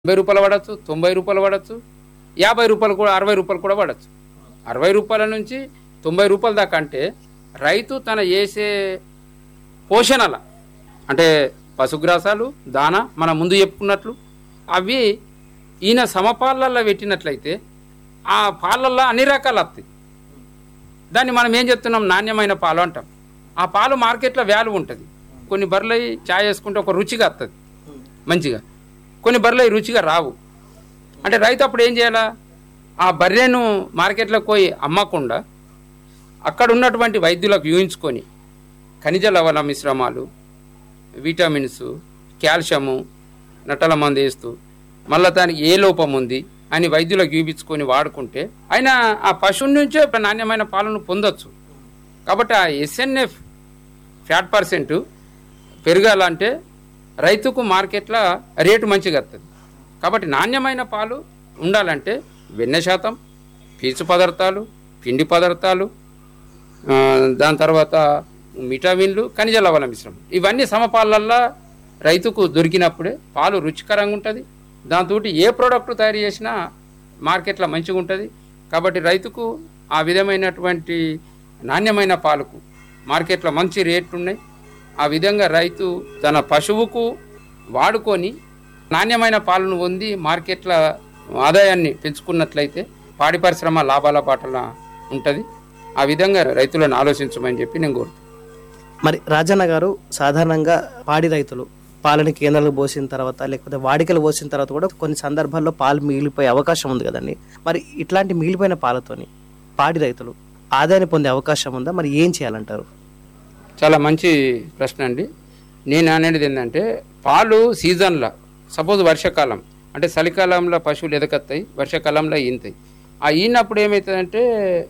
ఎనభై రూపాయలు పడవచ్చు తొంభై రూపాయలు పడవచ్చు యాభై రూపాయలు కూడా అరవై రూపాయలు కూడా పడవచ్చు అరవై రూపాయల నుంచి తొంభై రూపాయల దాకా అంటే రైతు తన చేసే పోషణల అంటే పశుగ్రాసాలు దాన మనం ముందు చెప్పుకున్నట్లు అవి ఈయన సమపాలల్లో పెట్టినట్లయితే ఆ పాలల్లో అన్ని రకాలు వస్తాయి దాన్ని మనం ఏం చెప్తున్నాం నాణ్యమైన పాలు అంటాం ఆ పాలు మార్కెట్లో వాల్యూ ఉంటుంది కొన్ని బర్రెలు చాయ్ వేసుకుంటే ఒక రుచిగా వస్తుంది మంచిగా కొన్ని బర్రెలు రుచిగా రావు అంటే రైతు అప్పుడు ఏం చేయాలా ఆ బర్రెను మార్కెట్లోకి పోయి అమ్మకుండా అక్కడ ఉన్నటువంటి వైద్యులకు యూహించుకొని ఖనిజ లవణ మిశ్రమాలు విటమిన్స్ కాల్షియము నట్టల మందు వేస్తూ మళ్ళీ దానికి ఏ లోపం ఉంది అని వైద్యులకు చూపించుకొని వాడుకుంటే ఆయన ఆ పశువు నుంచే నాణ్యమైన పాలను పొందొచ్చు కాబట్టి ఆ ఎస్ఎన్ఎఫ్ ఫ్యాట్ పర్సెంట్ పెరగాలంటే రైతుకు మార్కెట్లో రేటు మంచిగా వస్తుంది కాబట్టి నాణ్యమైన పాలు ఉండాలంటే వెన్నె శాతం పీచు పదార్థాలు పిండి పదార్థాలు ఆ, దాని తర్వాత విటమిన్లు ఖనిజ లవణ మిశ్రమం ఇవన్నీ సమపాలల్లో రైతుకు దొరికినప్పుడే పాలు రుచికరంగా ఉంటుంది దాంతో ఏ ప్రోడక్ట్ తయారు చేసినా మార్కెట్లో మంచిగా ఉంటుంది కాబట్టి రైతుకు ఆ విధమైనటువంటి నాణ్యమైన పాలకు మార్కెట్లో మంచి రేట్లు ఉన్నాయి ఆ విధంగా రైతు తన పశువుకు వాడుకొని నాణ్యమైన పాలను పొంది మార్కెట్ల ఆదాయాన్ని పెంచుకున్నట్లయితే పాడి పరిశ్రమ లాభాల బాటల ఉంటుంది ఆ విధంగా రైతులను ఆలోచించమని చెప్పి నేను కోరుతున్నాను మరి రాజన్న గారు సాధారణంగా పాడి రైతులు పాలని కేంద్రాలకు పోసిన తర్వాత లేకపోతే వాడికలు పోసిన తర్వాత కూడా కొన్ని సందర్భాల్లో పాలు మిగిలిపోయే అవకాశం ఉంది కదండి మరి ఇట్లాంటి మిగిలిపోయిన పాలతోని పాడి రైతులు ఆదాయాన్ని పొందే అవకాశం ఉందా మరి ఏం చేయాలంటారు చాలా మంచి ప్రశ్న అండి నేను అనేది ఏంటంటే పాలు సీజన్లో సపోజ్ వర్షాకాలం అంటే చలికాలంలో పశువులు ఎదగత్తాయి వర్షాకాలంలో ఈనుతాయి ఆ ఈనప్పుడు ఏమవుతుందంటే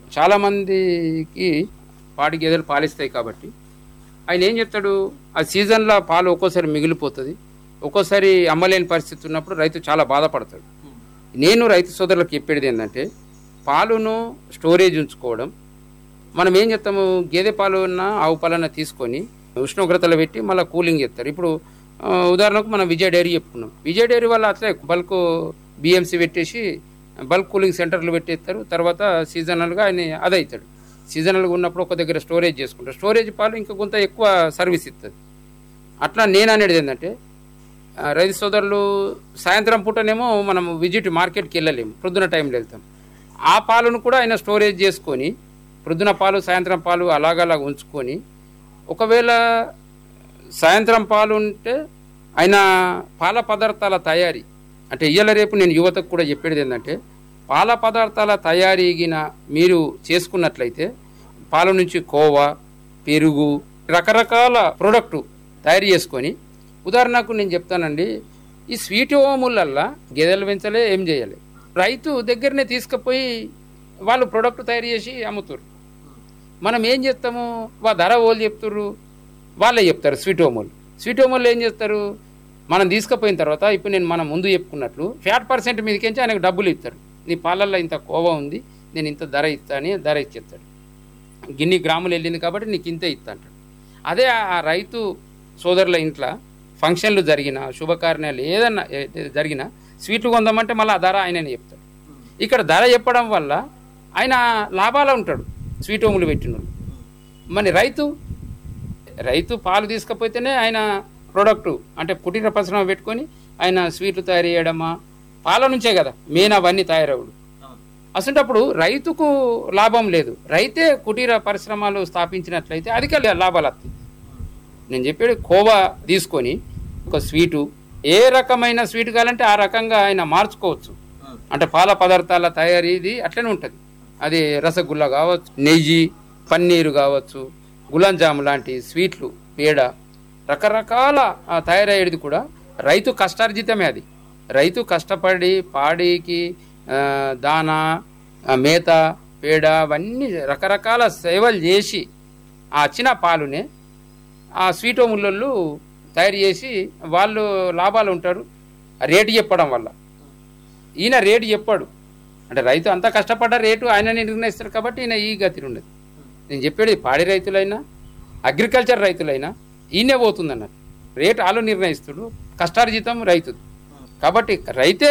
చాలామందికి పాడి గేదెలు పాలిస్తాయి కాబట్టి ఆయన ఏం చెప్తాడు ఆ సీజన్లో పాలు ఒక్కోసారి మిగిలిపోతుంది ఒక్కోసారి అమ్మలేని పరిస్థితి ఉన్నప్పుడు రైతు చాలా బాధపడతాడు నేను రైతు సోదరులకు చెప్పేది ఏంటంటే పాలును స్టోరేజ్ ఉంచుకోవడం మనం ఏం చేస్తాము గేదె పాలు ఉన్న ఆవు పాలన తీసుకొని ఉష్ణోగ్రతలో పెట్టి మళ్ళీ కూలింగ్ చేస్తారు ఇప్పుడు ఆ, ఉదాహరణకు మనం విజయ్ డైరీ చెప్పుకున్నాం విజయ్ డైరీ వల్ల అట్లే బల్క్ బిఎంసీ పెట్టేసి బల్క్ కూలింగ్ సెంటర్లు పెట్టేస్తారు తర్వాత సీజనల్గా ఆయన అది అవుతాడు సీజనల్గా ఉన్నప్పుడు ఒక దగ్గర స్టోరేజ్ చేసుకుంటారు స్టోరేజ్ పాలు ఇంకా కొంత ఎక్కువ సర్వీస్ ఇస్తుంది అట్లా నేను అనేది ఏంటంటే ఆ, రైతు సోదరులు సాయంత్రం పూటనేమో మనం విజిట్ మార్కెట్కి వెళ్ళలేము ప్రొద్దున టైంలో వెళ్తాం ఆ పాలను కూడా ఆయన స్టోరేజ్ చేసుకొని ప్రొద్దున పాలు సాయంత్రం పాలు అలాగలా ఉంచుకొని ఒకవేళ సాయంత్రం పాలు ఉంటే ఆయన పాల పదార్థాల తయారీ అంటే ఇయ్యాల రేపు నేను యువతకు కూడా చెప్పేది ఏంటంటే పాల పదార్థాల తయారీగిన మీరు చేసుకున్నట్లయితే పాల నుంచి కోవా పెరుగు రకరకాల ప్రోడక్ట్ తయారు చేసుకొని ఉదాహరణకు నేను చెప్తానండి ఈ స్వీట్ ఓములల్లా గేదెలు పెంచలే ఏం చేయాలి రైతు దగ్గరనే తీసుకుపోయి వాళ్ళు ప్రోడక్ట్ తయారు చేసి అమ్ముతారు మనం ఏం చేస్తాము వా ధర వాళ్ళు చెప్తారు వాళ్ళే చెప్తారు స్వీట్ హోమోలు స్వీట్ హోమోలు ఏం చేస్తారు మనం తీసుకుపోయిన తర్వాత ఇప్పుడు నేను మనం ముందు చెప్పుకున్నట్లు ఫ్యాట్ పర్సెంట్ మీదకించి ఆయనకు డబ్బులు ఇస్తారు నీ పాలల్లో ఇంత కోవా ఉంది నేను ఇంత ధర ఇస్తా అని ధర ఇచ్చేస్తాడు గిన్ని గ్రాములు వెళ్ళింది కాబట్టి నీకు ఇంతే ఇస్తా అంటాడు అదే ఆ రైతు సోదరుల ఇంట్లో ఫంక్షన్లు జరిగిన శుభకార్యాలు ఏదన్నా ఏ- జరిగినా స్వీట్లు కొందామంటే మళ్ళీ ఆ ధర ఆయననే చెప్తాడు ఇక్కడ ధర చెప్పడం వల్ల ఆయన లాభాలు ఉంటాడు స్వీట్ హోములు పెట్టినోళ్ళు మరి రైతు రైతు పాలు తీసుకపోతేనే ఆయన ప్రోడక్ట్ అంటే కుటీర పరిశ్రమ పెట్టుకొని ఆయన స్వీట్లు తయారు చేయడమా పాల నుంచే కదా మెయిన్ అవన్నీ తయారవుడు అసంటప్పుడు రైతుకు లాభం లేదు రైతే కుటీర పరిశ్రమలు స్థాపించినట్లయితే అధిక లాభాలు వస్తాయి నేను చెప్పేది కోవా తీసుకొని ఒక స్వీటు ఏ రకమైన స్వీట్ కావాలంటే ఆ రకంగా ఆయన మార్చుకోవచ్చు అంటే పాల పదార్థాల తయారీది అట్లనే ఉంటుంది అది రసగుల్లా కావచ్చు నెయ్యి పన్నీరు కావచ్చు గులాబ్ జామ్ లాంటి స్వీట్లు పేడ రకరకాల ఆ, తయారయ్యేది కూడా రైతు కష్టార్జితమే అది రైతు కష్టపడి పాడికి ఆ, దానా ఆ, మేత పేడ అవన్నీ రకరకాల సేవలు చేసి ఆ వచ్చిన పాలునే ఆ స్వీట్ ముళ్ళు తయారు చేసి వాళ్ళు లాభాలు ఉంటారు ఆ రేటు చెప్పడం వల్ల ఈయన రేటు చెప్పాడు అంటే రైతు అంతా కష్టపడ్డ రేటు ఆయననే నిర్ణయిస్తారు కాబట్టి ఈయన ఈ గతి ఉండదు నేను చెప్పేది పాడి రైతులైనా అగ్రికల్చర్ రైతులైనా ఈయనే పోతుంది అన్నారు రేటు వాళ్ళు నిర్ణయిస్తుడు కష్టార్జితం రైతుది కాబట్టి రైతే